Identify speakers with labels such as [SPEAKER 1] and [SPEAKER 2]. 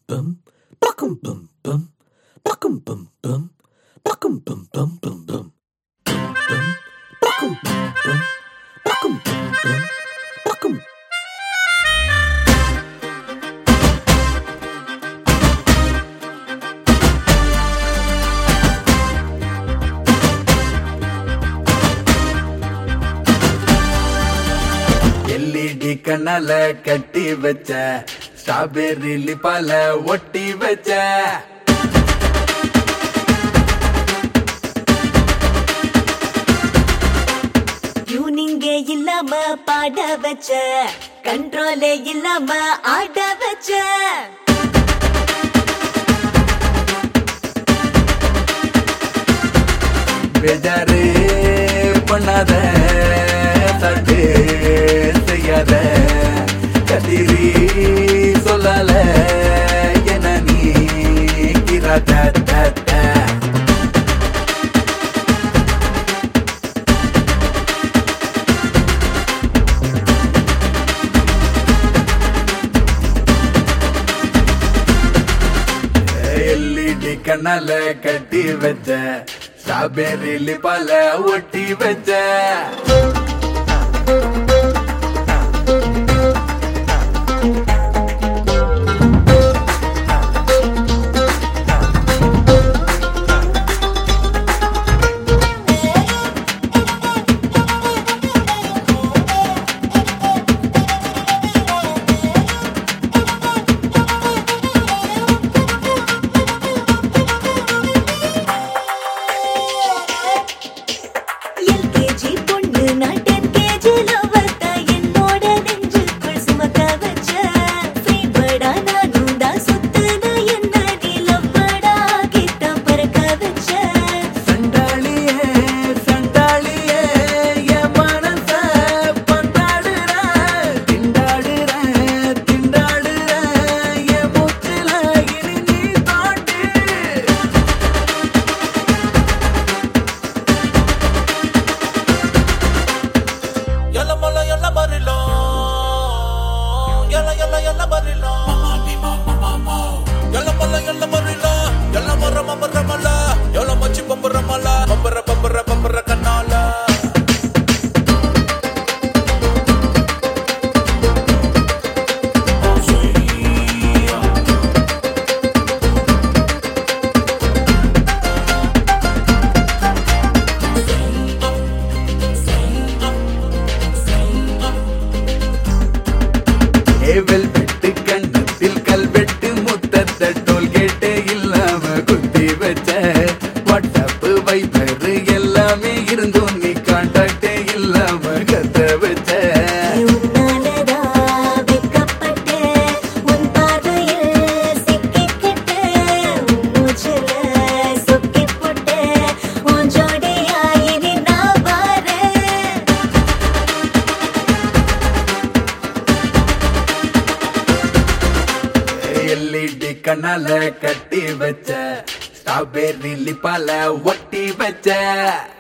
[SPEAKER 1] bum, buckum bum bum, buckum bum bum, buckum bum bum bum bum, bum, buckum bum bum, buckum bum bum, buckum.
[SPEAKER 2] LED கண்ணால கட்டி வச்ச strawberry லிப்பால ஒட்டி வச்ச
[SPEAKER 3] டியூனிங்கே இல்லாம பாட வச்ச கண்ட்ரோலே இல்லாம ஆட வச்ச
[SPEAKER 2] பேஜாரு பண்ணாத தட்டு செய்யாத கதிரி சொல்லால என நீ கிராத எல்இடி கண்ணால கட்டி வச்ச ஸ்ட்ராபெர்ரி லிப்பால ஒட்டி வச்ச
[SPEAKER 3] எல்கேஜி பொண்ணு நான் டென் கேஜில வந்த என்னோட நெஞ்சுக்குள் சுமக்க வச்ச ஃப்ரீபர்டா நானும் தான் சுத்துன என்ன நீ லவ்வடா கிட்ட பறக்க வச்ச
[SPEAKER 2] சண்டாளியே சண்டாளியே என் மனச பந்தாடுற திண்டாடுற திண்டாடுற என் மூச்சுல இனி நீ தாண்டு
[SPEAKER 4] Yalla mala yalla barilo Yalla yalla yalla barilo Yalla mala yalla barilo Yalla marra marra mala Yalla machi bambara mala Bambara bambara bambara kanala
[SPEAKER 2] ஏவல் வெட்டு கண்ணத்தில் கல்வெட்டு முத்தத்த டோல்கேட்டு இல்லாம குத்தி வச்ச வாட்ஸ்அப் வைபர் எல்லாமே இருந்தும் நீ கான்டாக்டே இல்லாம கத்த வச்ச
[SPEAKER 3] உன்னாலதா வெட்கப்பட்டு உன் பார்வையில் சிக்கிக்கிட்டு உன் மூச்சுல சொக்கிப் போட்டு உன் ஜோடியா இனி நான் வாரேன்
[SPEAKER 2] எல்இடி கண்ணால கட்டி வச்ச ஸ்ட்ராபெர்ரி லிப்பால ஒட்டி வச்ச